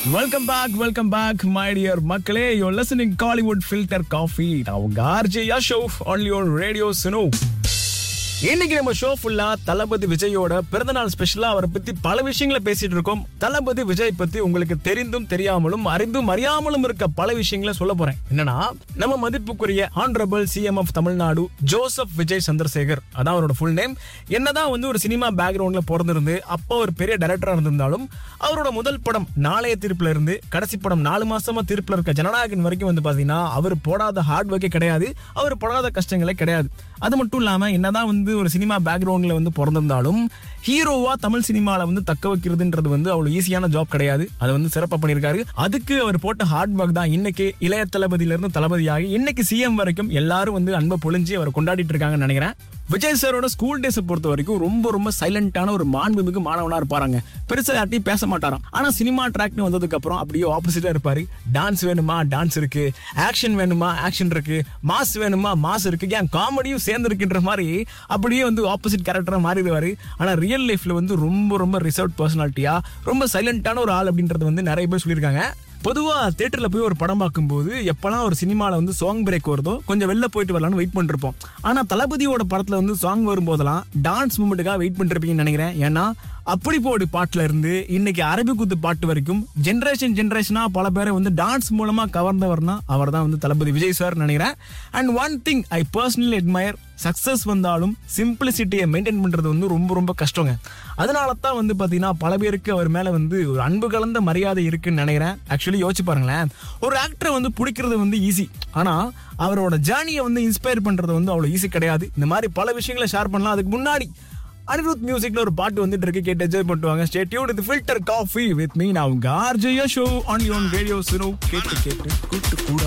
welcome back welcome back my dear மக்களே you're listening Kollywood filter coffee அவங்க RJ show on your radio Suno இன்னைக்கு நம்ம show ஃபுல்லா தளபதி விஜயோட பிறந்தநாள் ஸ்பெஷலா அவரை பத்தி பல விஷயங்களை பேசிட்டு இருக்கோம் தளபதி விஜய் பத்தி உங்களுக்கு தெரிந்தும் தெரியாமலும் அறிந்தும் அறியாமலும் இருக்க பல விஷயங்களை சொல்ல போறேன் என்னன்னா நம்ம மதிப்புக்குரிய honourable CM of Tamil Nadu Joseph Vijay Chandrasekhar அதான் அவரோட ஃபுல் நேம் என்னதான் வந்து ஒரு சினிமா பேக்ரவுண்ட்ல பிறந்திருந்து அப்போ ஒரு பெரிய டைரக்டரா இருந்திருந்தாலும் அவரோட முதல் படம் நாளைய தீர்ப்புல இருந்து கடைசி படம் நாலு மாசமா தீர்ப்புல இருக்க ஜனநாயகன் வரைக்கும் வந்து பாத்தீங்கன்னா அவர் போடாத ஹார்ட் ஒர்க்கே கிடையாது அவர் படாத கஷ்டங்களே கிடையாது அது மட்டும் இல்லாம என்னதான் வந்து ஒரு சினிமா பேக்ரவுண்ட்ல வந்து பிறந்திருந்தாலும் ஹீரோவா தமிழ் சினிமால வந்து தக்க வைக்கிறதுன்றது வந்து அவ்வளவு ஈஸியான ஜாப் கிடையாது அதை வந்து சிறப்பா பண்ணியிருக்காரு அதுக்கு அவர் போட்ட ஹார்ட் ஒர்க் தான் இன்னைக்கு இளைய தளபதியில இருந்து தளபதியாகி இன்னைக்கு சிஎம் வரைக்கும் எல்லாரும் வந்து அன்பை பொழிஞ்சு அவர் கொண்டாடிட்டு இருக்காங்கன்னு நினைக்கிறேன் விஜய் சாரோட ஸ்கூல் டேஸை பொறுத்த வரைக்கும் ரொம்ப ரொம்ப சைலண்டான ஒரு மாண்புமிகு மாணவனா இருப்பாருங்க பெருசா யார்ட்டையும் பேச மாட்டாராம் ஆனா சினிமா ட்ராக்னு வந்ததுக்கு அப்புறம் அப்படியே ஆப்போசிட்டா இருப்பாரு டான்ஸ் வேணுமா டான்ஸ் இருக்கு ஆக்ஷன் வேணுமா ஆக்ஷன் இருக்கு மாஸ் வேணுமா மாஸ் இருக்கு ஏன் காமெடியும் சேர்ந்து இருக்குன்ற மாதிரி அப்படியே வந்து ஆப்போசிட் கேரக்டரா மாறிடுவாரு ஆனா ரியல் லைஃப்ல வந்து ரொம்ப ரொம்ப ரிசர்வ் பர்சனாலிட்டியா ரொம்ப சைலண்டான ஒரு ஆள் அப்படின்றது வந்து நிறைய பேர் சொல்லியிருக்காங்க பொதுவா தியேட்டர்ல போய் ஒரு படம் பார்க்கும்போது எப்பெல்லாம் ஒரு சினிமால வந்து சாங் பிரேக் வருதோ கொஞ்சம் வெளில போயிட்டு வரலாம்னு வெயிட் பண்ணிருப்போம் ஆனா தளபதியோட படத்துல வந்து சாங் வரும்போதெல்லாம் டான்ஸ் மூமெண்ட்டுக்காக வெயிட் பண்ணிருப்பீங்கன்னு நினைக்கிறேன் ஏன்னா அப்படி போடு பாட்டுல இருந்து இன்னைக்கு அரபி குத்து பாட்டு வரைக்கும் ஜென்ரேஷன் ஜென்ரேஷனா பல பேரை வந்து டான்ஸ் மூலமா கவர்ந்தவர்னா அவர் தான் வந்து தளபதி விஜய் சார் நினைக்கிறேன் and one thing I personally admire success வந்தாலும் சிம்பிளிசிட்டியை மெயின்டைன் பண்றது வந்து ரொம்ப ரொம்ப கஷ்டங்க அதனால தான் வந்து பாத்தீங்கன்னா பல பேருக்கு அவர் மேல வந்து ஒரு அன்பு கலந்த மரியாதை இருக்குன்னு நினைக்கிறேன் ஆக்சுவலி யோசிச்சு பாருங்களேன் ஒரு ஆக்டரை வந்து பிடிக்கிறது வந்து ஈஸி ஆனா அவரோட ஜேர்னியை வந்து இன்ஸ்பயர் பண்றது வந்து அவ்வளவு ஈஸி கிடையாது இந்த மாதிரி பல விஷயங்களை ஷேர் பண்ணலாம் அதுக்கு முன்னாடி அனிருத் மியூசிக்ல ஒரு பாட்டு வந்துட்டு இருக்கு கேட்டு என்ஜாய் பண்ணிட்டு வாங்க stay tuned with filter coffee with me நான் உங்க RJ show on your radio Suno கேட்டு கேட்டு கூட்டு கூட